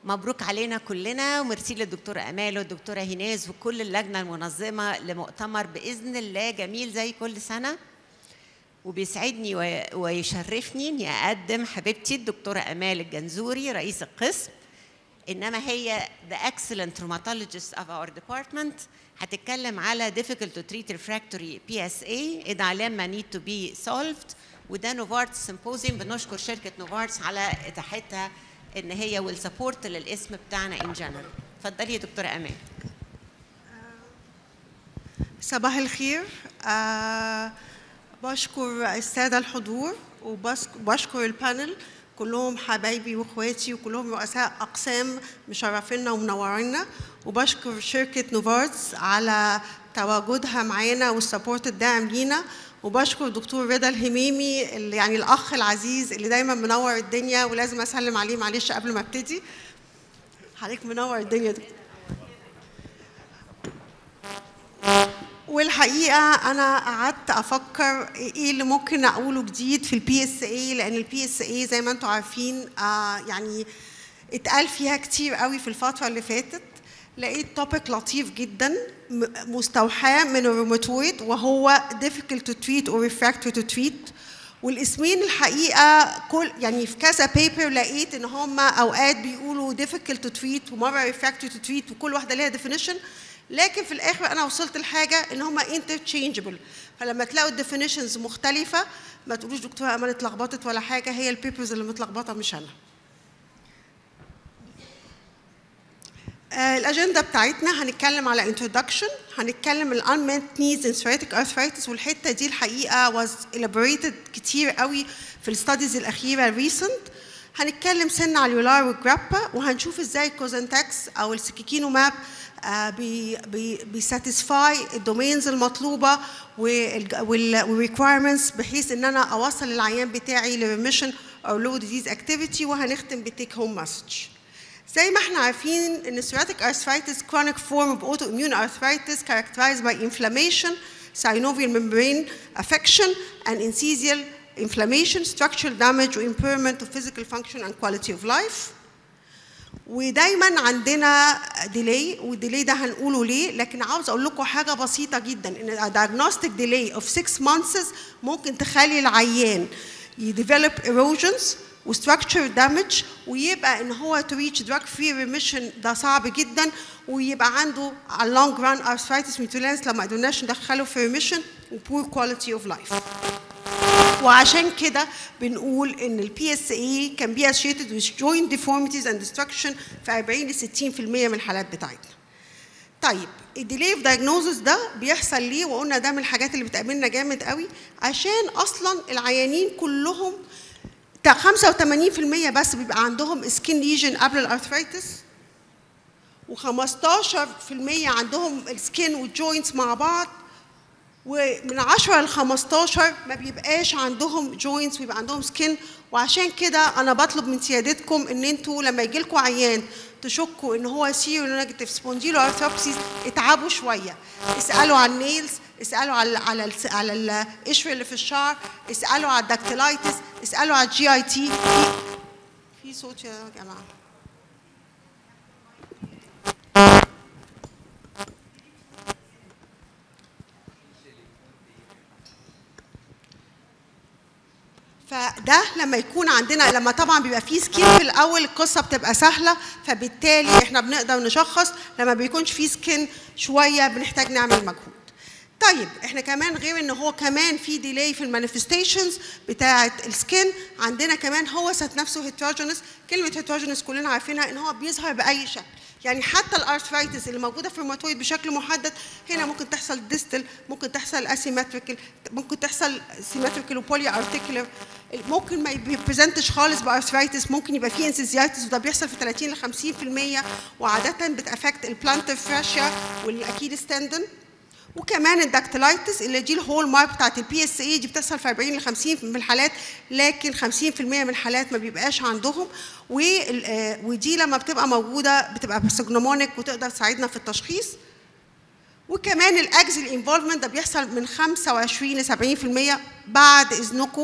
مبروك علينا كلنا وميرسي للدكتورة أمال والدكتورة هيناز وكل اللجنة المنظمة لمؤتمر بإذن الله جميل زي كل سنة وبيسعدني وي- ويشرفني إني أقدم حبيبتي الدكتورة أمال الجنزوري رئيس القسم إنما هي the excellent rheumatologist of our department هتتكلم على difficult to treat refractory PSA العلامة need to be solved وده نوفارتس سيمبوزيوم بنشكر شركة نوفارتس على إتاحتها إن هي والسبورت للاسم بتاعنا in general اتفضلي يا دكتورة أمان صباح الخير آه بشكر السادة الحضور وبشكر البانل كلهم حبايبي واخواتي وكلهم رؤساء اقسام مشرفينا ومنورينا وبشكر شركه نوفارتس على تواجدها معانا والسبورت الداعم لينا وبشكر دكتور رضا الهميمي اللي يعني الاخ العزيز اللي دايما منور الدنيا ولازم اسلم عليه معلش قبل ما ابتدي حضرتك منور الدنيا دكتور والحقيقه انا قعدت افكر ايه اللي ممكن اقوله جديد في البي اس اي لان البي اس اي زي ما انتم عارفين آه يعني اتقال فيها كتير قوي في الفتره اللي فاتت لقيت توبيك لطيف جدا م- مستوحاه من الروماتويد وهو difficult to treat or refractory to treat والاسمين الحقيقه كل يعني في كذا بيبر لقيت ان هم اوقات بيقولوا difficult to treat ومره refractory to treat وكل واحده ليها definition لكن في الاخر انا وصلت لحاجه ان هم interchangeable فلما تلاقوا الديفينيشنز مختلفه ما تقولوش دكتوره امل اتلخبطت ولا حاجه هي البيبرز اللي متلخبطه مش انا آه، الأجندة بتاعتنا هنتكلم على introduction هنتكلم ال unmet needs in psoriatic arthritis والحتة دي الحقيقة was elaborated كتير قوي في الستاديز الأخيرة recent هنتكلم سن على اليولار والجرابا وهنشوف ازاي الكوزنتاكس أو السكيكينوماب آه، بي بي بيساتسفاي الدومينز المطلوبة والريكوايرمنتس بحيث ان انا اوصل العيان بتاعي لريميشن او لو ديزيز اكتيفيتي وهنختم بتيك هوم مسج زي ما احنا عارفين ان psoriatic arthritis chronic form of autoimmune arthritis characterized by inflammation, synovial membrane affection, and incisional inflammation, structural damage, or impairment of physical function and quality of life. ودايما عندنا ديلي والديلي ده هنقوله ليه لكن عاوز اقول لكم حاجه بسيطه جدا ان diagnostic delay of 6 months ممكن تخلي العيان يديفلوب erosions وستراكشر دامج ويبقى ان هو تو ريتش دراج فري ريميشن ده صعب جدا ويبقى عنده على اللونج ران ارثرايتس ميتولانس لو ما قدرناش ندخله في ريميشن وبور كواليتي اوف لايف وعشان كده بنقول ان البي اس اي كان بي associated with joint deformities and destruction في 40 ل 60% من الحالات بتاعتنا. طيب الديلي في دايجنوزس ده بيحصل ليه وقلنا ده من الحاجات اللي بتقابلنا جامد قوي عشان اصلا العيانين كلهم بتاع 85% بس بيبقى عندهم سكين ليجن قبل الارثرايتس و15% عندهم السكين والجوينتس مع بعض ومن 10 ل 15 ما بيبقاش عندهم جوينتس ويبقى عندهم سكين وعشان كده انا بطلب من سيادتكم ان انتوا لما يجي لكم عيان تشكوا ان هو سيرو نيجاتيف سبونديلو ارثروبسيس اتعبوا شويه اسالوا على النيلز اسالوا على على ال على القشر اللي في الشعر اسالوا على الداكتيلايتس اسالوا على الجي اي تي في في صوت يا جماعه فده لما يكون عندنا لما طبعا بيبقى فيه سكين في الاول القصه بتبقى سهله فبالتالي احنا بنقدر نشخص لما بيكونش فيه سكين شويه بنحتاج نعمل مجهود طيب احنا كمان غير ان هو كمان في ديلي في المانيفستيشنز بتاعه السكين عندنا كمان هو ذات نفسه هيتروجينس كلمه هيتروجينس كلنا عارفينها ان هو بيظهر باي شكل يعني حتى الارثرايتس اللي موجوده في الروماتويد بشكل محدد هنا ممكن تحصل ديستل ممكن تحصل اسيمتريكال ممكن تحصل سيمتريكال وبولي ارتيكولر ممكن ما يبريزنتش خالص بارثرايتس ممكن يبقى فيه انسيزيايتس وده بيحصل في 30 ل 50% وعاده بتافكت البلانتر فاشيا والاكيليس تندن وكمان الداكتيلايتس اللي دي الهول مارك بتاعت البي اس اي دي بتحصل في 40 ل 50 من الحالات لكن 50% من الحالات ما بيبقاش عندهم وال- آه، ودي لما بتبقى موجوده بتبقى سجنومونيك وتقدر تساعدنا في التشخيص وكمان الاكزل انفولفمنت ده بيحصل من 25 ل 70% بعد اذنكم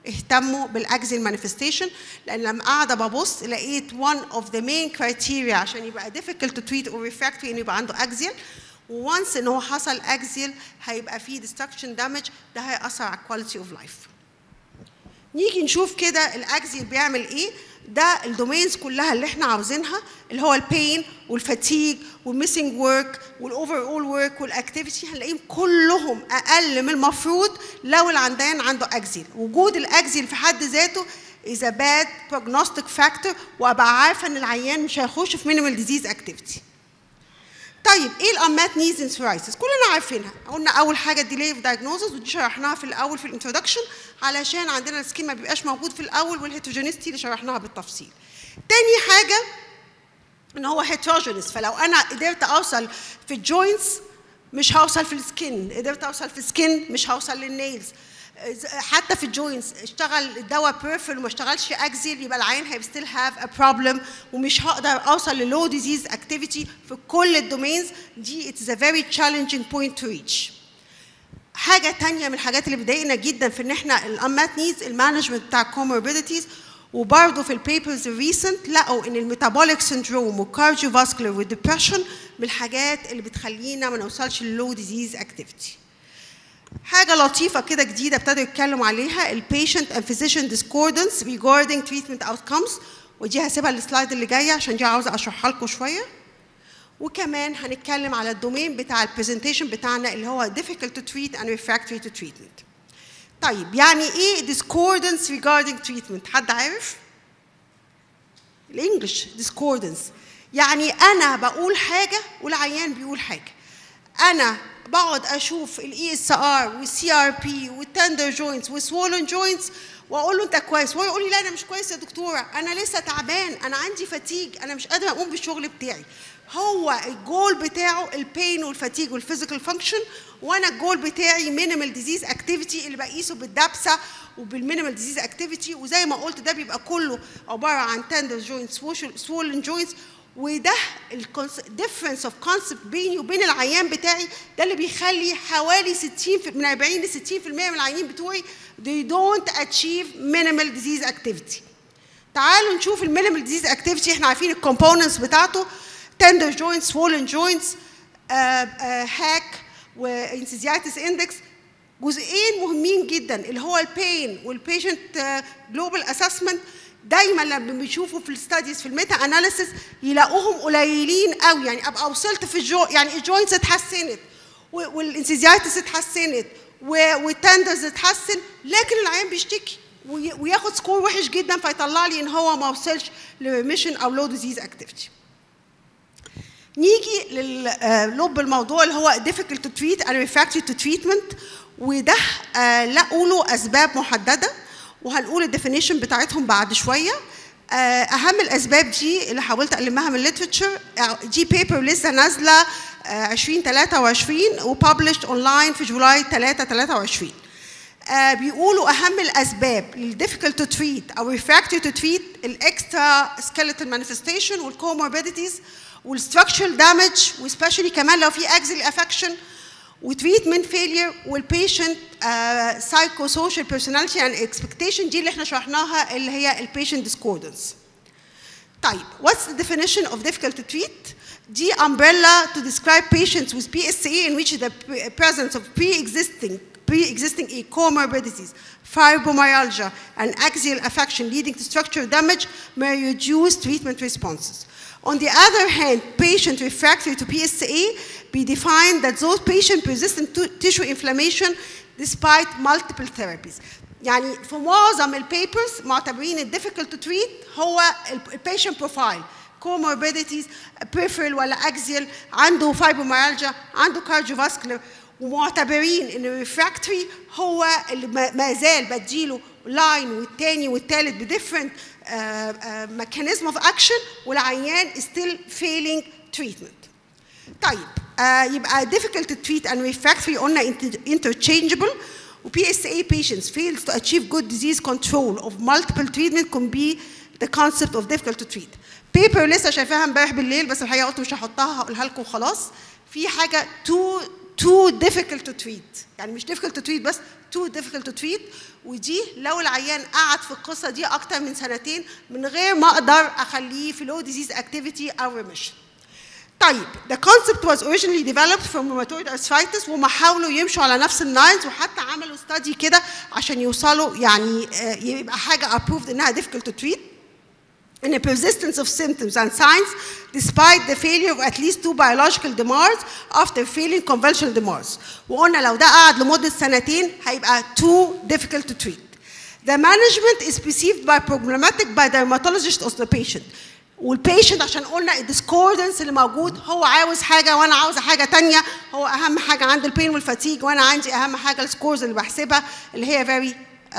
اهتموا بالاكزيل مانيفستيشن لان لما قاعده ببص لقيت one of the main criteria عشان يبقى difficult to treat or refractory انه يبقى عنده اكزيل وانس ان هو حصل اكزيل هيبقى فيه destruction damage ده هيأثر على quality of life. نيجي نشوف كده الاكزيل بيعمل ايه ده الدومينز كلها اللي احنا عاوزينها اللي هو البين والفاتيج والميسنج ورك والاوفر اول ورك والاكتيفيتي هنلاقيهم كلهم اقل من المفروض لو العندان عنده اكزيل وجود الاكزيل في حد ذاته is a bad prognostic factor وابقى عارفه ان العيان مش هيخش في مينيمال ديزيز اكتيفيتي طيب ايه الامات نيز ان سورايسيس كلنا عارفينها قلنا اول حاجه ديلي في دايجنوزس ودي شرحناها في الاول في الانترودكشن علشان عندنا السكين ما بيبقاش موجود في الاول والهيتروجينيستي اللي شرحناها بالتفصيل تاني حاجه ان هو هيتروجينس فلو انا قدرت اوصل في الجوينتس مش هوصل في السكين قدرت اوصل في السكين مش هوصل للنيلز حتى في الجوينتس اشتغل الدواء بيرفل وما اشتغلش اكزيل يبقى العين هيبقى ستيل هاف ا بروبلم ومش هقدر اوصل للو ديزيز اكتيفيتي في كل الدومينز دي اتس ا فيري تشالنجينج بوينت تو ريتش حاجه تانية من الحاجات اللي بتضايقنا جدا في ان احنا الامات نيدز المانجمنت بتاع كوموربيديتيز وبرضه في البيبرز الريسنت لقوا ان الميتابوليك سندروم والكارديو فاسكولار والدبريشن من الحاجات اللي بتخلينا ما نوصلش للو ديزيز اكتيفيتي حاجه لطيفه كده جديده ابتدوا يتكلموا عليها البيشنت اند فيزيشن ديسكوردنس ريجاردنج تريتمنت اوتكمز ودي هسيبها السلايد اللي جايه عشان دي عاوزه اشرحها لكم شويه وكمان هنتكلم على الدومين بتاع البرزنتيشن بتاعنا اللي هو difficult to treat and refractory to treatment. طيب يعني ايه discordance regarding treatment؟ حد عارف؟ الانجلش discordance يعني انا بقول حاجه والعيان بيقول حاجه. انا بقعد اشوف الاي اس ار والسي ار بي والتندر جوينتس والسوولن جوينتس واقول له انت كويس وهو يقول لي لا انا مش كويس يا دكتوره انا لسه تعبان انا عندي فتيج انا مش قادر اقوم بالشغل بتاعي هو الجول بتاعه البين والفتيج والفيزيكال فانكشن وانا الجول بتاعي مينيمال ديزيز اكتيفيتي اللي بقيسه بالدبسه وبالمينيمال ديزيز اكتيفيتي وزي ما قلت ده بيبقى كله عباره عن تندر جوينتس سوولن جوينتس وده الديفرنس اوف كونسبت بيني وبين العيان بتاعي ده اللي بيخلي حوالي 60 من 40 ل 60% من العيانين بتوعي they don't achieve minimal disease activity. تعالوا نشوف المينيمال ديزيز اكتيفيتي احنا عارفين الكومبوننتس بتاعته tender joints swollen joints هاك وانسيزياتس اندكس جزئين مهمين جدا اللي هو البين والبيشنت جلوبال اسسمنت دايما لما بيشوفوا في الستاديز في الميتا اناليسيس يلاقوهم قليلين قوي يعني ابقى وصلت في الجو يعني الجوينتس اتحسنت والانسيزياتس اتحسنت والتندرز اتحسن لكن العيان بيشتكي وياخد سكور وحش جدا فيطلع لي ان هو ما وصلش لريميشن او لو ديزيز اكتيفيتي نيجي للب الموضوع اللي هو difficult to treat and refractory to treatment وده لقوا له اسباب محدده وهنقول الديفينيشن بتاعتهم بعد شويه اهم الاسباب دي اللي حاولت المها من الليترشر دي بيبر لسه نازله 2023 وببلشد اونلاين في جولاي 3 23 بيقولوا اهم الاسباب للديفيكولت تو تريت او ريفراكتوري تو تريت الاكسترا سكيلتال مانيفستيشن والكوموربيديتيز والستراكشرال دامج وسبيشالي كمان لو في اكزيل افكشن وتريتمنت فيلير والبيشنت سايكو سوشيال بيرسوناليتي اند اكسبكتيشن دي اللي احنا شرحناها اللي هي البيشنت ديسكوردنس طيب what's the definition of difficult to treat دي umbrella to describe patients with PSA in which the presence of pre-existing pre-existing a comorbidities, fibromyalgia, and axial affection leading to structural damage may reduce treatment responses. On the other hand, patient refractory to PSA be defined that those patient persistent tissue inflammation despite multiple therapies. يعني في معظم البيبرز معتبرين ال difficult to treat هو البيشنت بروفايل comorbidities peripheral ولا axial عنده fibromyalgia عنده cardiovascular ومعتبرين ان الريفراكتوري هو اللي ما زال بديله لاين والتاني والتالت بديفرنت ميكانيزم اوف اكشن والعيان ستيل فيلينج تريتمنت. طيب آه يبقى difficult to treat and refractory قلنا interchangeable و PSA patients fails to achieve good disease control of multiple treatment can be the concept of difficult to treat. بيبر لسه شايفاها امبارح بالليل بس الحقيقه قلت مش هحطها هقولها لكم خلاص. في حاجه two too difficult to treat يعني مش difficult to treat بس too difficult to treat ودي لو العيان قعد في القصه دي اكتر من سنتين من غير ما اقدر اخليه في low disease activity او remission طيب the concept was originally developed from rheumatoid arthritis وما حاولوا يمشوا على نفس اللاينز وحتى عملوا study كده عشان يوصلوا يعني آه، يبقى حاجه approved انها difficult to treat in a persistence of symptoms and signs despite the failure of at least two biological DMARDs after failing conventional DMARDs. وقلنا لو ده قعد لمدة سنتين هيبقى too difficult to treat. The management is perceived by problematic by dermatologist of the patient. والبيشنت عشان قلنا الديسكوردنس اللي موجود هو عاوز حاجه وانا عاوزه حاجه تانية هو اهم حاجه عنده البين والفاتيج وانا عندي اهم حاجه السكورز اللي بحسبها اللي هي فيري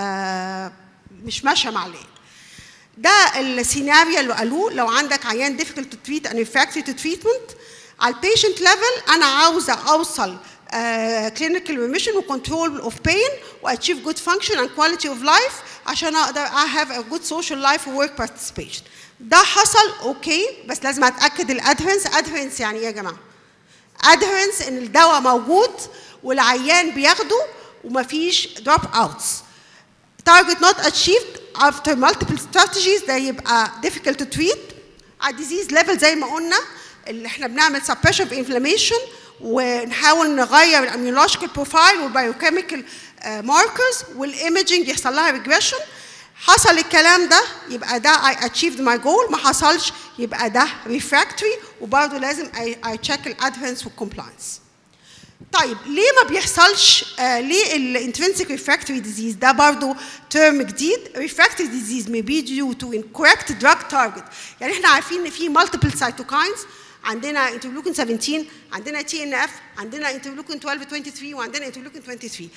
آه مش ماشيه مع الليل. ده السيناريو اللي قالوه لو عندك عيان difficult to treat and refractory to treatment على البيشنت ليفل انا عاوزه اوصل uh, clinical remission و control of pain و achieve good function and quality of life عشان اقدر I have a good social life و work participation ده حصل اوكي بس لازم اتاكد الادهرنس ادهرنس يعني ايه يا جماعه ادهرنس ان الدواء موجود والعيان بياخده ومفيش دروب اوتس target not achieved after multiple strategies ده يبقى difficult to treat على disease level زي ما قلنا اللي احنا بنعمل suppression of inflammation ونحاول نغير الاميولوجيكال بروفايل والبايوكيميكال ماركرز والايمجنج يحصل لها regression حصل الكلام ده يبقى ده I achieved my goal ما حصلش يبقى ده refractory وبرضه لازم I, I check الادهرنس والcompliance طيب ليه ما بيحصلش آه ليه الانترنسيك ريفراكتوري ديزيز ده برضه ترم جديد ريفراكتوري ديزيز may be due to incorrect drug target يعني احنا عارفين ان في multiple cytokines عندنا انترلوكين 17 عندنا تي ان اف عندنا انترلوكين 12 23 وعندنا انترلوكين 23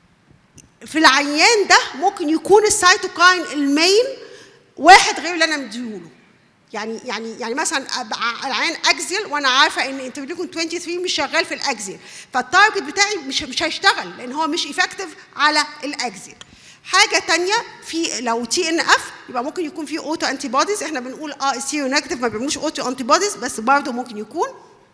في العيان ده ممكن يكون السيتوكاين المين واحد غير اللي انا مديهوله يعني يعني يعني مثلا أبقى العيان اكزيل وانا عارفه ان انترلوكين 23 مش شغال في الاكزيل فالتارجت بتاعي مش مش هيشتغل لان هو مش افكتيف على الاكزيل حاجه تانية في لو تي ان اف يبقى ممكن يكون في اوتو انتي بوديز احنا بنقول اه السيرو نيجاتيف ما بيعملوش اوتو انتي بوديز بس برضه ممكن يكون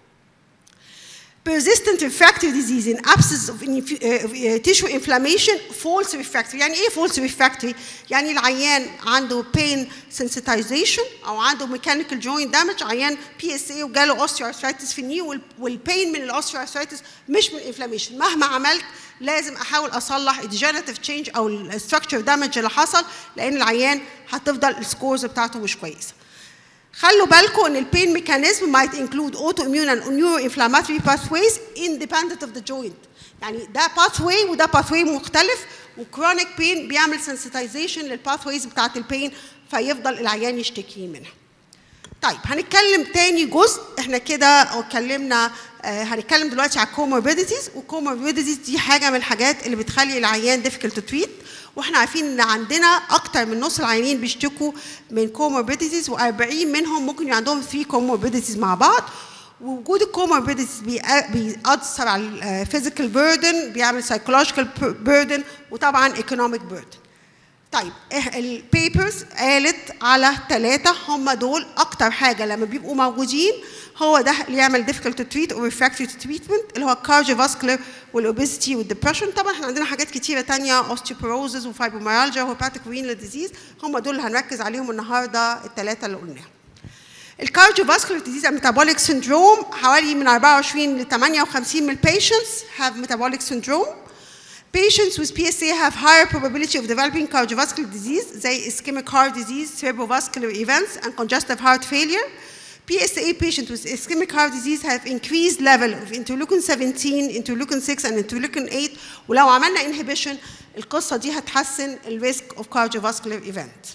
persistent refractory disease in absence of inf- uh, uh, tissue inflammation false refractory يعني ايه false refractory يعني العيان عنده pain sensitization او عنده mechanical joint damage عيان بي اس اي وجاله osteoarthritis في الني والبين من الاوستيوارثرايتس مش من inflammation مهما عملت لازم احاول اصلح الديجنراتيف تشينج او الستراكشر دامج اللي حصل لان العيان هتفضل السكورز بتاعته مش كويسه خلوا بالكم ان البين ميكانيزم might include autoimmune and neuroinflammatory pathways independent of the joint يعني ده pathway وده pathway مختلف وكرونيك بين بيعمل sensitization للباثويز بتاعت البين فيفضل العيان يشتكي منها طيب هنتكلم تاني جزء احنا كده اتكلمنا آه هنتكلم دلوقتي على الكوموربيديتيز والكوموربيديتيز دي حاجه من الحاجات اللي بتخلي العيان difficult to treat واحنا عارفين ان عندنا اكتر من نص العيانين بيشتكوا من كوموربيديتيز و40 منهم ممكن يبقى عندهم 3 كوموربيديتيز مع بعض ووجود الكوموربيديتيز بيأثر على الفيزيكال بيردن بيعمل سايكولوجيكال بيردن وطبعا ايكونوميك بيردن طيب البيبرز قالت على ثلاثة هم دول أكتر حاجة لما بيبقوا موجودين هو ده اللي يعمل difficult to treat or refractory to treatment اللي هو cardiovascular والobesity والdepression طبعا احنا عندنا حاجات كتيرة تانية osteoporosis وفايبروميالجيا وهيباتيك renal disease هم دول اللي هنركز عليهم النهاردة الثلاثة اللي قلناهم. الكارديوفاسكولار ديزيز metabolic syndrome حوالي من 24 ل 58 من patients have metabolic syndrome Patients with PSA have higher probability of developing cardiovascular disease, زي ischemic heart disease, cerebrovascular events, and congestive heart failure. PSA patients with ischemic heart disease have increased level of interleukin 17, interleukin 6, and interleukin 8. ولو عملنا inhibition القصة دي هتحسن ال risk of cardiovascular event.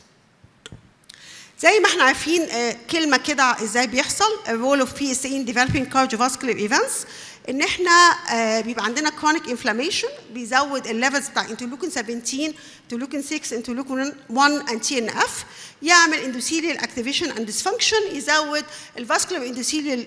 زي ما احنا عارفين كلمة كده ازاي بيحصل الرول of PSA in developing cardiovascular events ان احنا بيبقى عندنا chronic inflammation بيزود الليفلز بتاع انترلوكين 17 انترلوكين 6 انترلوكين 1 and TNF يعمل endothelial activation and dysfunction يزود الفاسكولار endothelial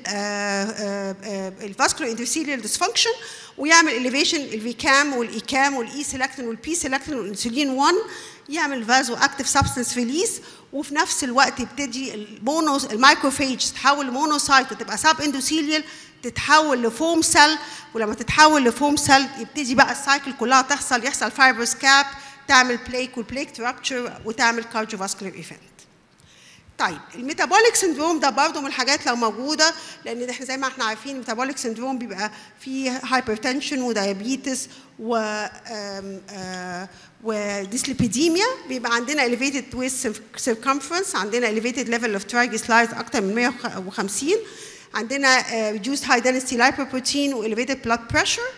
الفاسكولار endothelial dysfunction ويعمل elevation الفيكام والايكام والاي سيلكتين والبي سيلكتين والانسولين 1 يعمل فازو اكتيف سبستنس ريليس وفي نفس الوقت يبتدي المونو المايكروفيج تتحول لمونوسايت وتبقى ساب اندوثيليال تتحول لفوم سيل ولما تتحول لفوم سيل يبتدي بقى السايكل كلها تحصل يحصل فايبرس كاب تعمل بليك والبليك تراكتشر وتعمل كارديوفاسكولار ايفنت طيب الميتابوليك سندروم ده برضه من الحاجات لو موجوده لان احنا زي ما احنا عارفين الميتابوليك سندروم بيبقى فيه هايبرتنشن ودايابيتس و آم، آه، وديسليبيديميا بيبقى عندنا elevated waist circumference عندنا elevated level of triglycerides اكتر من 150 عندنا uh, reduced high density lipoprotein و elevated blood pressure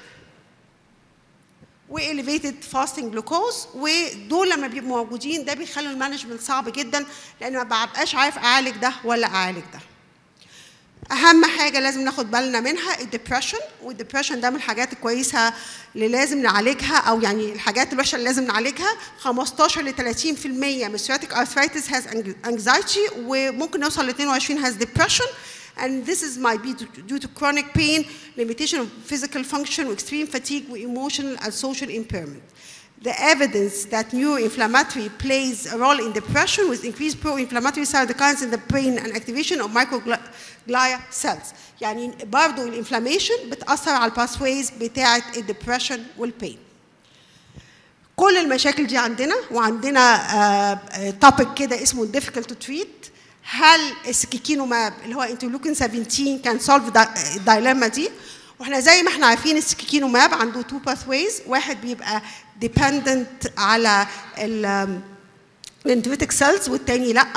و elevated fasting glucose ودول لما بيبقوا موجودين ده بيخلوا المانجمنت صعب جدا لان ما ببقاش عارف اعالج ده ولا اعالج ده اهم حاجه لازم ناخد بالنا منها الدبريشن والدبريشن ده من الحاجات الكويسه اللي لازم نعالجها او يعني الحاجات الوحشه اللي لازم نعالجها 15 ل 30% من psoriatic arthritis has anxiety وممكن نوصل ل 22 has depression and this is might be due to chronic pain, limitation of physical function, extreme fatigue, emotional and social impairment. The evidence that neuroinflammatory plays a role in depression with increased pro-inflammatory cytokines in the brain and activation of microglia cells. يعني برضه الانفلاميشن بتأثر على الباثويز بتاعة الدبريشن والبين. كل المشاكل دي عندنا وعندنا توبيك كده اسمه difficult to treat هل السكيكينوماب اللي هو انترلوكين 17 كان سولف الدايلما دي واحنا زي ما احنا عارفين السكيكينوماب عنده تو باثويز واحد بيبقى ديبندنت على الانتريتك سيلز والتاني لا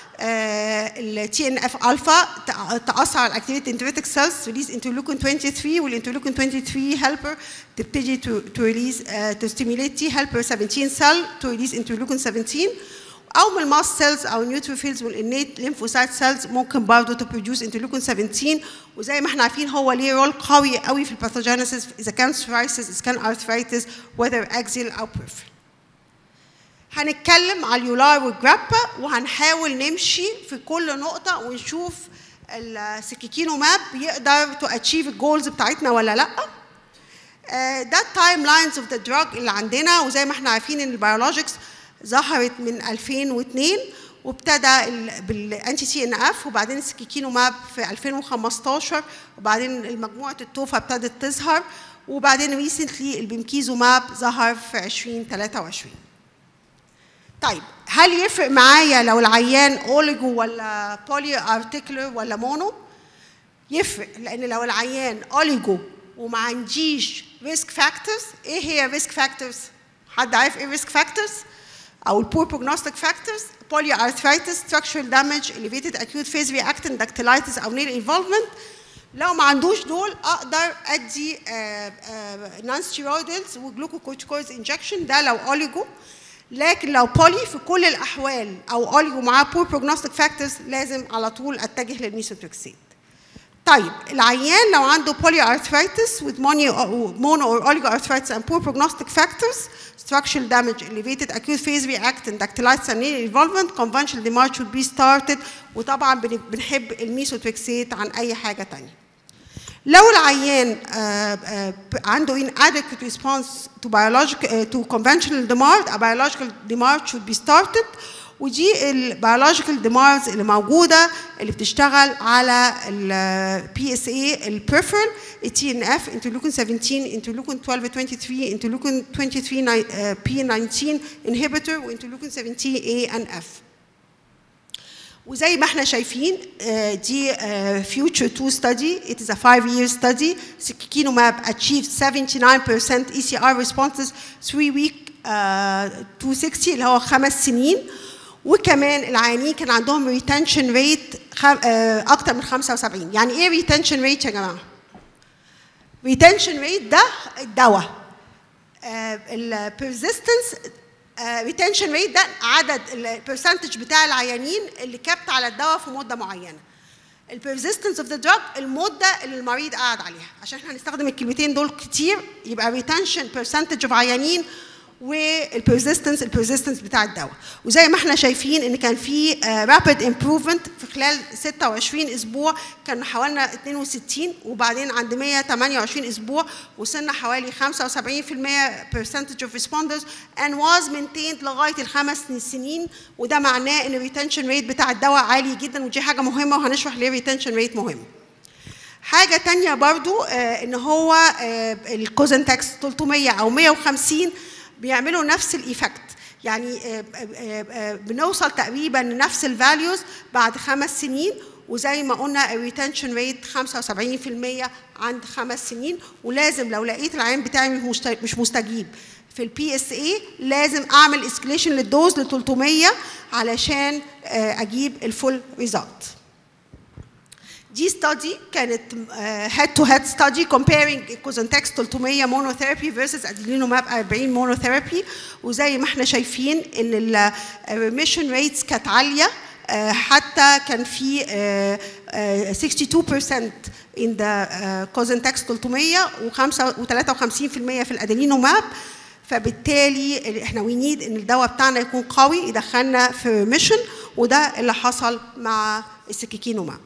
التي ان اف الفا تاثر على الاكتيفيتي انتريتك سيلز ريليز انترلوكين 23 والانترلوكين 23 هيلبر تبتدي تو ريليز تو ستيميليت تي هيلبر 17 سيل تو ريليز انترلوكين 17 او من الماست سيلز او النيوتروفيلز والانيت ليمفوسايت سيلز ممكن برضه تبروديوس انترلوكين 17 وزي ما احنا عارفين هو ليه رول قوي قوي في الباثوجينيسيس اذا كان psoriasis اذا كان arthritis whether axial او peripheral. هنتكلم على اليولار والجرابا وهنحاول نمشي في كل نقطة ونشوف السكيكينوماب بيقدر تو اتشيف الجولز بتاعتنا ولا لا. ده التايم لاينز اوف ذا دراج اللي عندنا وزي ما احنا عارفين ان البيولوجيكس ظهرت من 2002 وابتدى بالانتي سي ان اف وبعدين السكيكينوماب في 2015 وبعدين مجموعه التوفا ابتدت تظهر وبعدين ريسنتلي البيمكيزوماب ظهر في 2023 طيب هل يفرق معايا لو العيان اوليجو ولا بولي ارتيكولر ولا مونو يفرق لان لو العيان اوليجو وما عنديش ريسك فاكتورز ايه هي ريسك فاكتورز حد عارف ايه ريسك فاكتورز او البور prognostic factors polyarthritis structural damage elevated acute phase reactant dactylitis او nail involvement لو ما عندوش دول اقدر ادي نون ستيرويدز وجلوكوكورتيكويدز انجكشن ده لو اوليجو لكن لو بولي في كل الاحوال او اوليجو معاه بور prognostic factors لازم على طول اتجه للميثوتريكسيت طيب العيان لو عنده polyarthritis with mono or oligoarthritis and poor prognostic factors structural damage, elevated acute phase reactant, dactylitis and nail involvement, conventional demarche should be started وطبعا بنحب الميثوتريكسيت عن أي حاجة تانية. لو العيان عنده inadequate response to biological uh, to conventional DMARD, a biological DMARD should be started ودي البيولوجيكال ديمارز اللي موجوده اللي بتشتغل على البي اس اي البريفرال التي ان اف انترلوكين 17 انترلوكين 12 23 انترلوكين 23 بي 19 انهبيتور وانترلوكين 17 اي ان اف وزي ما احنا شايفين دي future 2 study it is a 5 year study secukinumab achieved 79% ECR responses 3 week uh, 260 اللي هو خمس سنين وكمان العيانين كان عندهم ريتنشن ريت اكتر من 75 يعني ايه ريتنشن ريت يا جماعه ريتنشن ريت ده الدواء البرزيستنس ريتنشن ريت ده عدد البرسنتج بتاع العيانين اللي كبت على الدواء في مده معينه البرزيستنس اوف ذا دراج المده اللي المريض قاعد عليها عشان احنا هنستخدم الكلمتين دول كتير يبقى ريتنشن برسنتج اوف عيانين والبرزيستنس البرزيستنس بتاع الدواء وزي ما احنا شايفين ان كان في رابيد امبروفمنت في خلال 26 اسبوع كان حوالي 62 وبعدين عند 128 اسبوع وصلنا حوالي 75% percentage of responders and was maintained لغايه الخمس سنين وده معناه ان الريتنشن ريت بتاع الدواء عالي جدا ودي حاجه مهمه وهنشرح ليه الريتنشن ريت مهم. حاجه تانية برضو آه ان هو آه الكوزنتكس 300 او 150 بيعملوا نفس الايفكت يعني آه آه بنوصل تقريبا لنفس الفاليوز بعد خمس سنين وزي ما قلنا الريتنشن ريت 75% عند خمس سنين ولازم لو لقيت العيان بتاعي مش مستجيب في البي اس اي لازم اعمل اسكليشن للدوز ل 300 علشان اجيب الفول ريزلت دي ستادي كانت هيد تو هيد ستادي comparing كوزنتكس 300 مونوثيرابي versus اديلينوماب 40 مونوثيرابي وزي ما احنا شايفين ان الريميشن ريتس كانت عاليه حتى كان في 62% in the كوزنتكس 300 و53% في الادينوماب فبالتالي احنا وي نيد ان الدواء بتاعنا يكون قوي يدخلنا في ريميشن وده اللي حصل مع السكيكينوماب.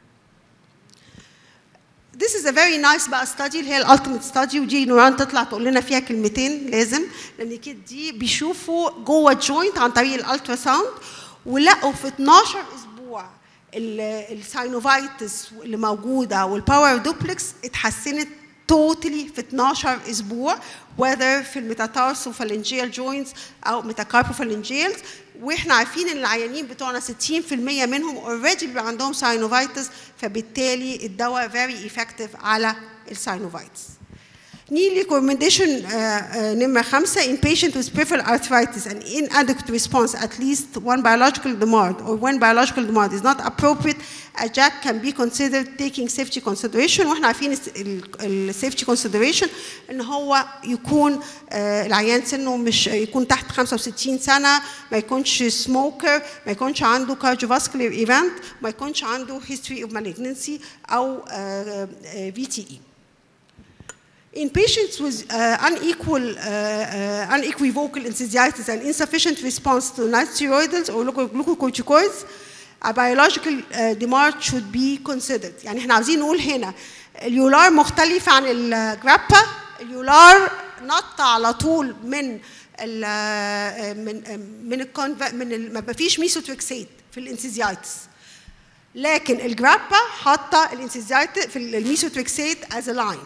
This is a very nice بقى study اللي هي الالتيميت ستادي ودي نوران تطلع تقول لنا فيها كلمتين لازم لان كده دي بيشوفوا جوه الجوينت عن طريق الالترا ساوند ولقوا في 12 اسبوع الساينوفايتس اللي موجوده والباور دوبلكس اتحسنت توتالي في 12 اسبوع whether في الميتاتارسوفالنجيال جوينتس او ميتاكاربوفالنجيالز واحنا عارفين ان العيانين بتوعنا 60% منهم اوريدي بيبقى عندهم ساينوفايتس فبالتالي الدواء very effective على الساينوفايتس. نيجي recommendation uh, uh, نمرة خمسة in patient with peripheral arthritis and inadequate response at least one biological demand or when biological demand is not appropriate a JAK can be considered taking safety consideration واحنا عارفين ال safety consideration ان هو يكون uh, العيان سنه مش يكون تحت 65 سنة ما يكونش سموكر ما يكونش عنده cardiovascular event ما يكونش عنده history of malignancy او VTE. In patients with uh, unequal, uh, uh, unequivocal enthesitis and insufficient response to nonsteroidals or glucocorticoids, a biological uh, demand should be considered. يعني احنا عاوزين نقول هنا اليولار مختلف عن الجرابا، اليولار نط على طول من ال من من الكونف من ال ما فيش ميسوتريكسيد في الانثيزيايتس. لكن الجرابا حاطه الانثيزيايتس في الميسوتريكسيد as a line.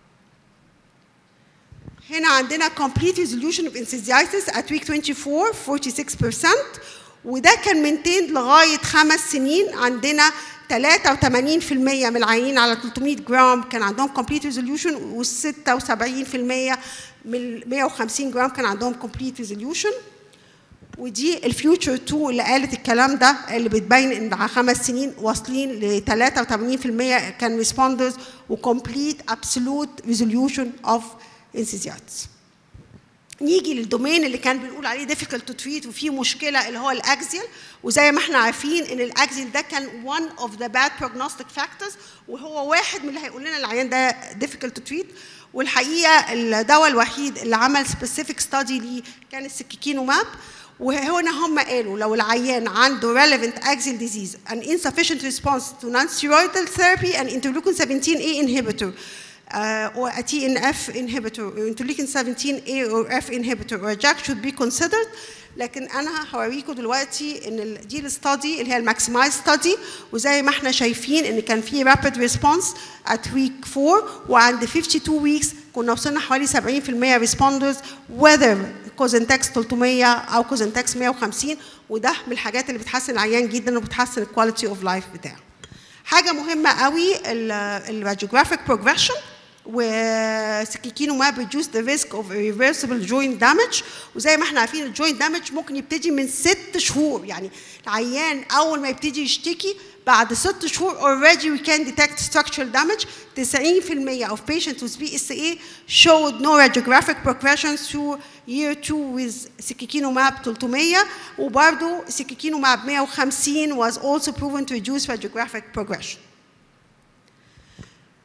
هنا عندنا complete resolution of enthesitis at week 24 46% وده كان منتين لغاية خمس سنين عندنا 83% من العيانين على 300 جرام كان عندهم complete resolution و 76% من 150 جرام كان عندهم complete resolution ودي الفيوتشر 2 اللي قالت الكلام ده اللي بتبين ان بعد خمس سنين واصلين ل 83% كان responders و complete absolute resolution of انسيزياتس نيجي للدومين اللي كان بنقول عليه difficult to treat وفيه مشكله اللي هو الاكزيال وزي ما احنا عارفين ان الاكزيال ده كان one of the bad prognostic factors وهو واحد من اللي هيقول لنا العيان ده difficult to treat والحقيقه الدواء الوحيد اللي عمل specific study ليه كان السكيكينوماب وهنا هم قالوا لو العيان عنده relevant axial disease an insufficient response to non-steroidal therapy and interleukin 17A inhibitor uh, or a TNF inhibitor, or interleukin 17A or F inhibitor or a JAK should be considered. لكن انا هوريكم دلوقتي ان دي الستادي اللي هي الماكسمايز ستادي وزي ما احنا شايفين ان كان في رابيد ريسبونس ات ويك 4 وعند 52 ويكس كنا وصلنا حوالي 70% ريسبوندرز whether كوزنتكس 300 او كوزنتكس 150 وده من الحاجات اللي بتحسن العيان جدا وبتحسن الكواليتي اوف لايف بتاعه. حاجه مهمه قوي الراديوجرافيك بروجريشن وسكيكينو ما reduce the risk of irreversible joint damage وزي ما احنا عارفين الجوينت دامج ممكن يبتدي من ست شهور يعني العيان اول ما يبتدي يشتكي بعد ست شهور already we can detect structural damage 90% of patients with PSA showed no radiographic progression through year 2 with secukinumab 300 وبرضه secukinumab 150 was also proven to reduce radiographic progression.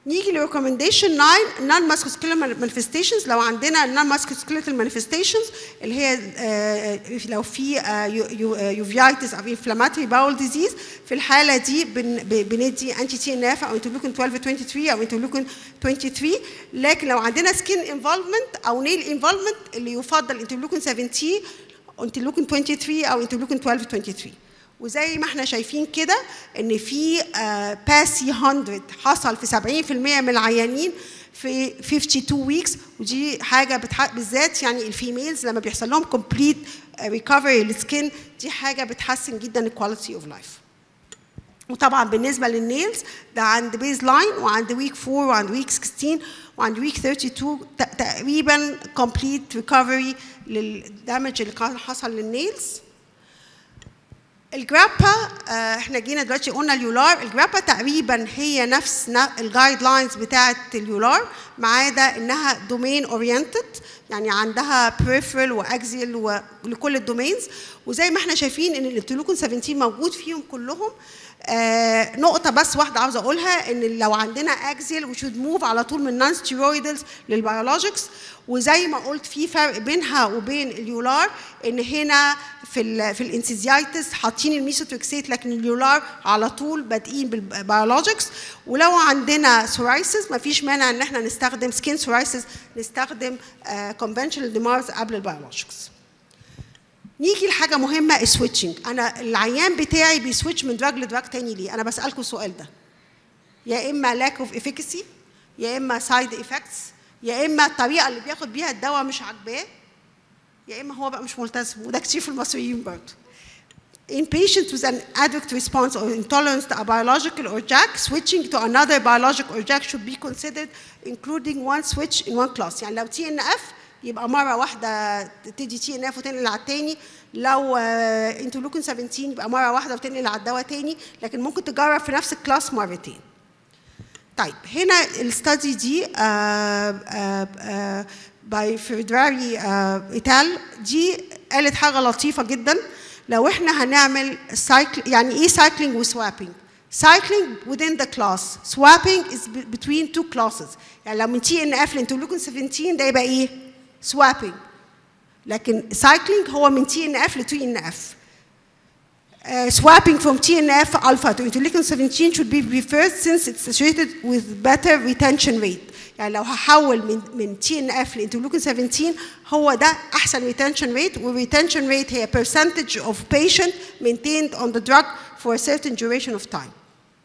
نيجي لريكومنديشن 9 نون ماسكوسكيلر مانيفستيشنز لو عندنا نون ماسكوسكيلر مانيفستيشنز اللي هي آه، لو في يوفيايتس او انفلاماتوري باول ديزيز في الحاله دي بن- ب- بندي انتي تي ان اف او انترلوكين 12 23 او انترلوكين 23 لكن لو عندنا سكين انفولفمنت او نيل انفولفمنت اللي يفضل انترلوكين 17 انترلوكين 23 او انترلوكين 12 23 وزي ما احنا شايفين كده ان في باسي 100 حصل في 70% من العيانين في 52 ويكس ودي حاجه بتح... بالذات يعني الفيميلز لما بيحصل لهم كومبليت ريكفري للسكين دي حاجه بتحسن جدا الكواليتي اوف لايف وطبعا بالنسبه للنيلز ده عند بيز لاين وعند ويك 4 وعند ويك 16 وعند ويك 32 ت- تقريبا كومبليت ريكفري للدامج اللي كان حصل للنيلز الجرابا آه، احنا جينا دلوقتي قلنا اليولار الجرابا تقريبا هي نفس الجايد لاينز بتاعه اليولار ما عدا انها دومين اورينتد يعني عندها بريفرال واكزيال ولكل الدومينز وزي ما احنا شايفين ان الانترلوكين 17 موجود فيهم كلهم آه نقطة بس واحدة عاوزة أقولها إن لو عندنا أكزيل وي شود موف على طول من نون ستيرويدالز للبيولوجيكس وزي ما قلت في فرق بينها وبين اليولار إن هنا في ال في الانسيزيايتس حاطين الميسوتريكسيت لكن اليولار على طول بادئين بالبيولوجيكس ولو عندنا سورايسيس ما فيش مانع إن احنا نستخدم سكين سورايسيس نستخدم كونفنشنال ديمارز قبل البيولوجيكس. نيجي لحاجه مهمه السويتشنج انا العيان بتاعي بيسويتش من دراج لدراج تاني ليه انا بسالكم السؤال ده يا اما lack of efficacy يا اما side effects يا اما الطريقه اللي بياخد بيها الدواء مش عاجباه يا اما هو بقى مش ملتزم وده كتير في المصريين برضه In patients with an adequate response or intolerance to a biological or JAK, switching to another biologic or JAK should be considered, including one switch in one class. يعني لو تي ان اف يبقى مره واحده تدي تي ان اف وتنقل على التاني لو انترلوكين 17 يبقى مره واحده وتنقل على الدواء تاني لكن ممكن تجرب في نفس الكلاس مرتين. طيب هنا الستادي دي باي فيدراري ايتال دي قالت حاجه لطيفه جدا لو احنا هنعمل سايكل يعني ايه سايكلينج وسوابينج cycling within the class swapping is be- between two classes يعني لو من تي ان اف لانترلوكين 17 ده يبقى ايه swapping لكن cycling هو من تي ان اف لتي ان اف Uh, swapping from TNF alpha to interleukin 17 should be preferred since it's associated with better retention rate. يعني لو هحول من من TNF لانترلوكين 17 هو ده احسن retention rate والretention rate هي percentage of patient maintained on the drug for a certain duration of time.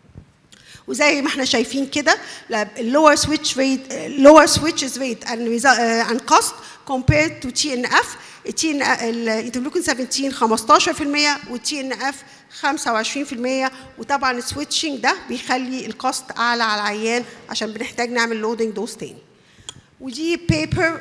وزي ما احنا شايفين كده lower switch rate lower switches rate and result, uh, and cost compared to TNF التي ان الانترلوكين 17 15% والتي ان اف 25% وطبعا السويتشنج ده بيخلي الكوست اعلى على العيان عشان بنحتاج نعمل لودنج دوز تاني ودي بيبر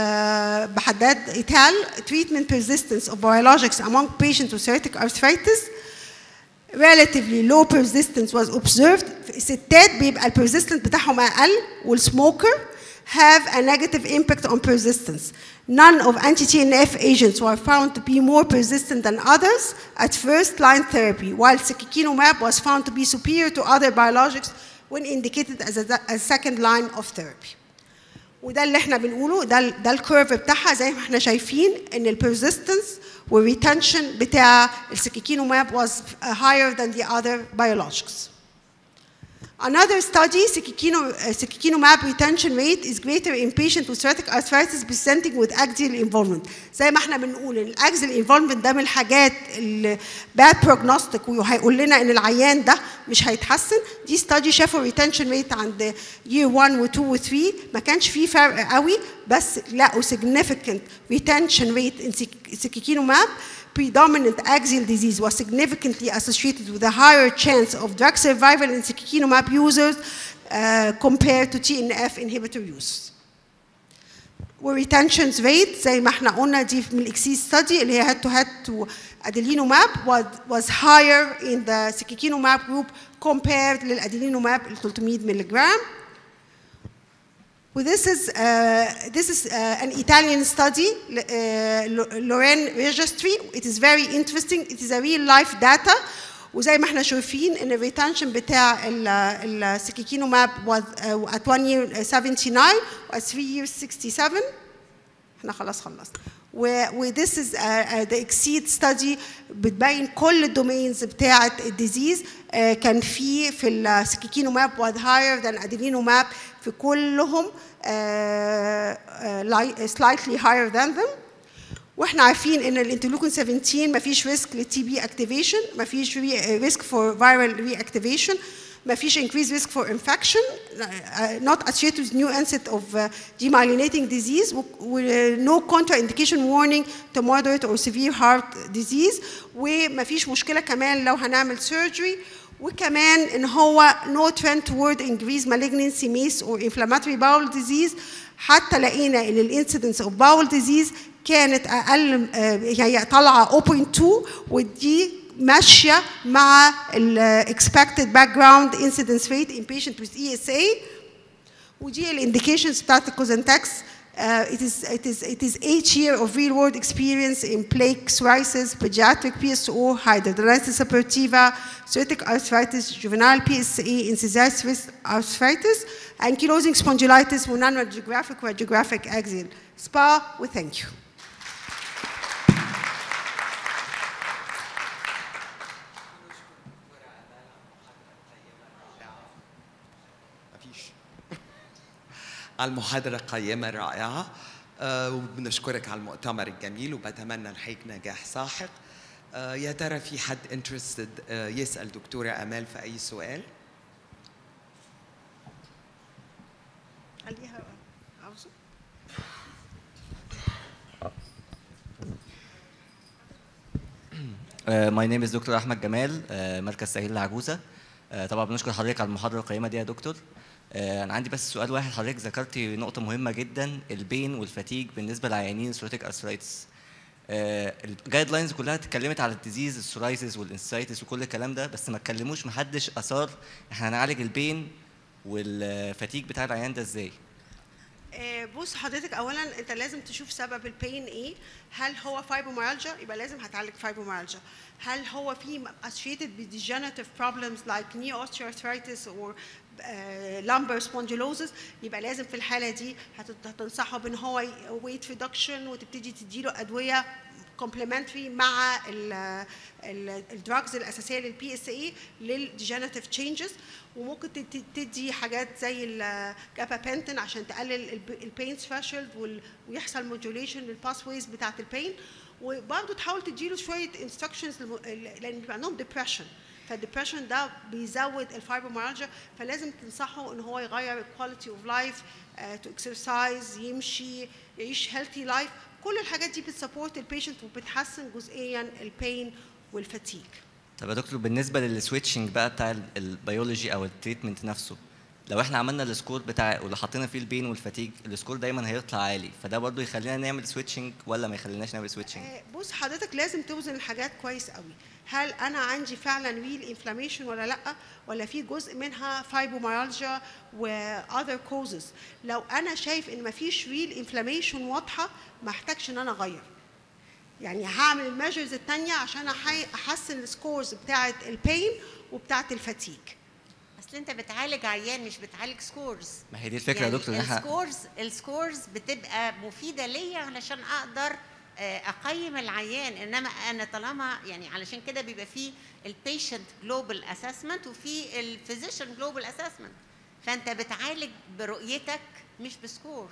بحداد ايتال treatment persistence of biologics among patients with psoriatic arthritis relatively low persistence was observed الستات بيبقى البرزيستنس بتاعهم اقل والسموكر have a negative impact on persistence. None of anti-TNF agents were found to be more persistent than others at first-line therapy, while secukinumab was found to be superior to other biologics when indicated as a, as second line of therapy. وده اللي احنا بنقوله ده ده الكيرف بتاعها زي ما احنا شايفين ان البرزيستنس والريتنشن بتاع السكيكينوماب was higher than the other biologics. Another study, secukinumab retention rate is greater in patients with psoriatic arthritis presenting with axial involvement. زي ما احنا بنقول ان الاكزيال involvement ده من الحاجات اللي bad prognostic وهيقول لنا ان العيان ده مش هيتحسن. دي study شافوا retention rate عند year 1 و 2 و 3 ما كانش فيه فرق قوي بس لقوا significant retention rate in secukinumab predominant axial disease was significantly associated with a higher chance of drug survival in secukinumab users uh, compared to TNF inhibitor use. والretention rate زي ما احنا قلنا دي من الاكسيس ستادي اللي هي head to head to adalimumab was, was higher in the secukinumab group compared للadalimumab ال 300 ملغ. Well, this is, uh, this is uh, an Italian study, uh, Lorraine registry. It is very interesting. It is a real life data وزي ما احنا شايفين ان الريتنشن بتاع السكيكينوماب was uh, at 1 year 79 و at 3 years 67 احنا خلاص خلصنا و و this is uh, uh, the exceed study بتبين كل الدومينز بتاعه الديزيز uh, كان في في السكيكينوماب was higher than ادينينوماب في كلهم uh, uh, slightly higher than them واحنا عارفين ان الانترلوكين 17 ما فيش ريسك للتي بي اكتيفيشن ما فيش ريسك فور فيرال ري اكتيفيشن ما فيش increased risk for infection uh, not associated with new onset of uh, demyelinating disease with no contraindication warning to moderate or severe heart disease وما فيش مشكله كمان لو هنعمل surgery وكمان ان هو no trend toward increased malignancy mace or inflammatory bowel disease حتى لقينا ان الانسيدنس اوف bowel disease كانت اقل هي طالعه 0.2 ودي ماشيه مع ال expected background incidence rate in patient with ESA ودي الانديكيشنز بتاعت الكوزنتكس Uh, it is it is it is eight year of real world experience in plaque psoriasis, pediatric PSO, hidradenitis suppurativa, psoriatic arthritis, juvenile PSA, incisorial arthritis, ankylosing spondylitis, non-radiographic radiographic axial SPA. We thank you. على المحاضرة القيمة الرائعة آه، وبنشكرك على المؤتمر الجميل وبتمنى نحيك نجاح ساحق آه، يا ترى في حد انترستد يسأل دكتورة أمال في أي سؤال؟ خليها عاوزه ماي نيم از دكتور احمد جمال آه، مركز سهيل العجوزه آه، طبعا بنشكر حضرتك على المحاضره القيمه دي يا دكتور آه، انا عندي بس سؤال واحد حضرتك ذكرتي نقطه مهمه جدا البين والفتيج بالنسبه لعيانين سوروتيك ارثرايتس الجايد لاينز كلها اتكلمت على الديزيز السورايسيس والانسايتس وكل الكلام ده بس ما اتكلموش محدش اثار احنا هنعالج البين والفتيج بتاع العيان ده ازاي آه، بص حضرتك اولا انت لازم تشوف سبب البين ايه هل هو فايبروميالجيا يبقى لازم هتعالج فايبروميالجيا هل هو في associated with degenerative problems like knee osteoarthritis or uh, lumbar spondylosis يبقى لازم في الحاله دي هت- هتنصحه بان هو weight reduction وتبتدي تديله ادويه كومبلمنتري مع الدراجز الاساسيه للبي اس اي للديجنراتيف تشينجز وممكن تد- تدي حاجات زي الجابابنتين عشان تقلل البين ثريشولد ويحصل موديوليشن للباس ويز بتاعت البين وبرضه تحاول تديله شويه انستراكشنز لان بيبقى عندهم ديبرشن فالديبرشن ده بيزود الفايبروميالجيا فلازم تنصحه ان هو يغير الكواليتي اوف لايف تو اكسرسايز يمشي يعيش هيلثي لايف كل الحاجات دي بتسبورت البيشنت وبتحسن جزئيا البين والفتيج طب يا دكتور بالنسبه للسويتشنج بقى بتاع ال- البيولوجي او التريتمنت نفسه لو احنا عملنا السكور بتاع واللي حطينا فيه البين والفتيج السكور دايما هيطلع عالي فده برضه يخلينا نعمل سويتشنج ولا ما يخليناش نعمل سويتشنج آه، بص حضرتك لازم توزن الحاجات كويس قوي هل انا عندي فعلا ريل انفلاميشن ولا لا ولا في جزء منها فايبروميالجيا و other causes لو انا شايف ان مفيش ريل انفلاميشن واضحه ما احتاجش ان انا اغير يعني هعمل الميجرز الثانيه عشان أحي- احسن السكورز بتاعه البين وبتاعه الفتيج اصل انت بتعالج عيان مش بتعالج سكورز ما هي دي الفكره يا دكتور ان احنا السكورز السكورز بتبقى مفيده ليا علشان اقدر آه، اقيم العيان انما انا طالما يعني علشان كده بيبقى فيه البيشنت جلوبال اسسمنت وفي الفيزيشن جلوبال اسسمنت فانت بتعالج برؤيتك مش بسكور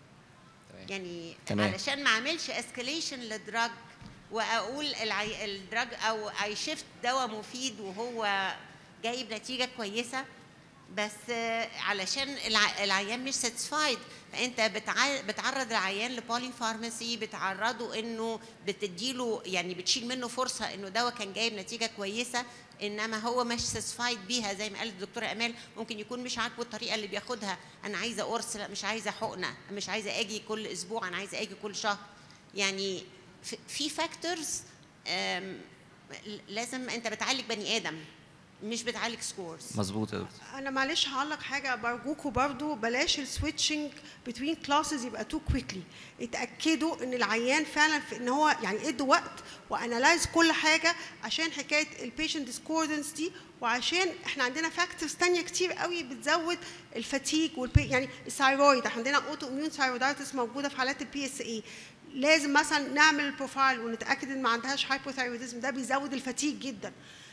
تمام. يعني تمام. علشان ما اعملش اسكليشن للدراج واقول العي... الدراج او اي شيفت دواء مفيد وهو جايب نتيجه كويسه بس آه، علشان الع... العيان مش ساتسفايد فانت بتع... بتعرض العيان لبولي فارماسي بتعرضه انه بتديله يعني بتشيل منه فرصه انه دواء كان جايب نتيجه كويسه انما هو مش ساتسفايد بيها زي ما قالت الدكتوره امال ممكن يكون مش عاجبه الطريقه اللي بياخدها انا عايزه قرص لا مش عايزه حقنه مش عايزه اجي كل اسبوع انا عايزه اجي كل شهر يعني في- في فاكتورز لازم انت بتعالج بني ادم مش بتعالج سكورز مظبوط يا دكتور انا معلش هعلق حاجه برجوكوا برضو بلاش السويتشنج بتوين كلاسز يبقى تو كويكلي اتاكدوا ان العيان فعلا في ان هو يعني ادوا وقت وانالايز كل حاجه عشان حكايه البيشنت ديسكوردنس دي وعشان احنا عندنا فاكتورز تانية كتير قوي بتزود الفتيج والبي يعني الثايرويد احنا عندنا اوتو اميون ثايرويدايتس موجوده في حالات البي اس اي لازم مثلا نعمل البروفايل ونتاكد ان ما عندهاش هايبوثايروديزم ده بيزود الفتيج جدا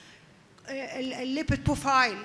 الليبيد بروفايل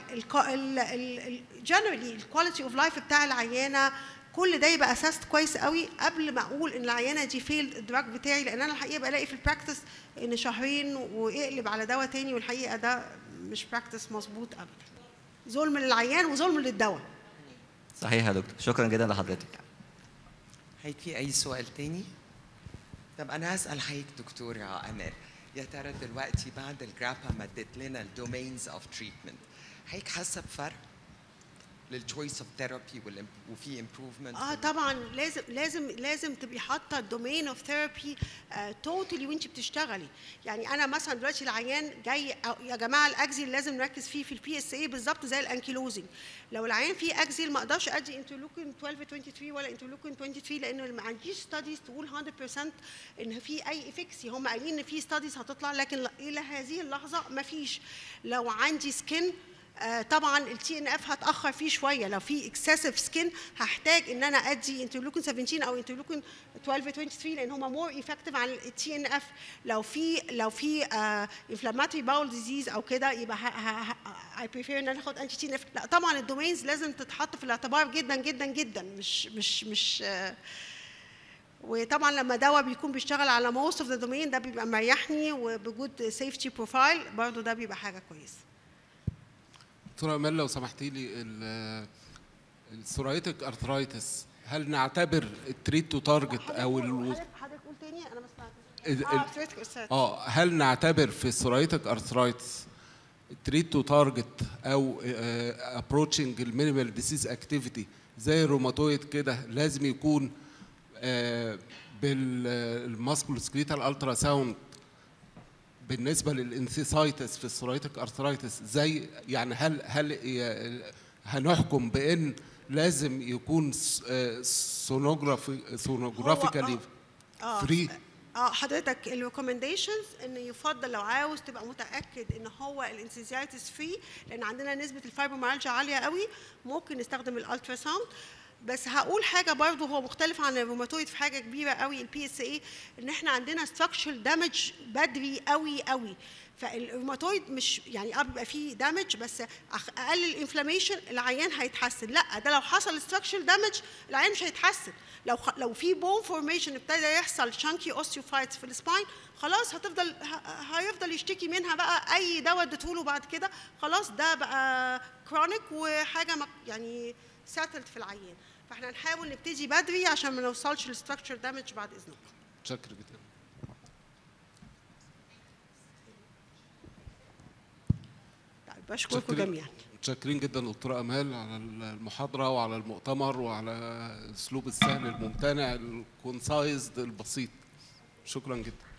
جنرالي الكواليتي اوف لايف بتاع العيانه كل ده يبقى اساس كويس قوي قبل ما اقول ان العيانه دي فيلد الدراج بتاعي لان انا الحقيقه بلاقي في البراكتس ان شهرين واقلب على دواء تاني والحقيقه ده مش براكتس مظبوط ابدا ظلم للعيان وظلم للدواء صحيح يا دكتور شكرا جدا لحضرتك هيك في اي سؤال تاني طب انا هسال حضرتك دكتور يا امال يا ترى دلوقتي بعد الجرابا مدت لنا الدومينز اوف تريتمنت هيك حاسه بفرق للتشويس اوف ثيرابي وفي امبروفمنت اه طبعا لازم لازم لازم تبقي حاطه الدومين اوف ثيرابي توتالي وانت بتشتغلي يعني انا مثلا دلوقتي العيان جاي أو يا جماعه الاكزيل لازم نركز فيه في البي اس اي بالظبط زي الانكيلوزنج لو العيان فيه اكزيل ما اقدرش ادي انترلوكين 12 23 ولا انترلوكين 23 لان ما عنديش ستاديز تقول 100% ان في اي افكسي هم قايلين ان في ستاديز هتطلع لكن الى هذه اللحظه ما فيش لو عندي سكين آه، طبعا التي ان اف هتاخر فيه شويه لو في اكسسيف سكين هحتاج ان انا ادي انترلوكين 17 او انترلوكين 12 23 لان هم مور ايفكتيف عن التي ان اف لو في لو في انفلاماتوري باول ديزيز او كده يبقى اي بريفير ان انا اخد انتي تي ان اف لا طبعا الدومينز لازم تتحط في الاعتبار جدا جدا جدا مش مش مش آه، وطبعا لما دواء بيكون بيشتغل على موست اوف ذا دومين ده بيبقى مريحني وبجود سيفتي بروفايل برضه ده بيبقى حاجه كويسه دكتوره امال لو سمحتي لي ال- السورايتك ارثرايتس هل نعتبر التريت تو تارجت او ال... حضرتك حضرتك قول تاني انا ما سمعتش ال- اه ال- سيرتك أستاذ. اه هل نعتبر في السورايتك ارثرايتس التريت تو تارجت او ابروتشنج المينيمال ديسيز اكتيفيتي زي الروماتويد كده لازم يكون بالماسكول سكريتال الترا ساوند بالنسبه للانسيسايتس في السورايتك ارثرايتس زي يعني هل هل ي- هنحكم بان لازم يكون سونوجرافي سونوجرافيكالي اه فري اه حضرتك الريكومنديشنز ان يفضل لو عاوز تبقى متاكد ان هو الانسيزايتس فري لان عندنا نسبه الفايبروميالجيا عاليه قوي ممكن نستخدم الالترا ساوند بس هقول حاجه برضو هو مختلف عن الروماتويد في حاجه كبيره قوي البي اس اي ان احنا عندنا ستراكشرال دامج بدري قوي قوي فالروماتويد مش يعني اه بيبقى فيه دامج بس أخ- اقل الانفلاميشن العيان هيتحسن لا ده لو حصل ستراكشرال دامج العيان مش هيتحسن لو خ... لو في بون فورميشن ابتدى يحصل شانكي اوستيوفايتس في السباين خلاص هتفضل ه... هيفضل يشتكي منها بقى اي دواء اديتهوله بعد كده خلاص ده بقى كرونيك وحاجه مك... يعني ساتلد في العيان فاحنا نحاول نبتدي بدري عشان ما نوصلش للستراكشر دامج بعد اذنكم شكرا جدا طيب بشكركم شكرا. جميعا متشكرين جدا دكتوره امال على المحاضره وعلى المؤتمر وعلى الاسلوب السهل الممتنع الكونسايزد البسيط شكرا جدا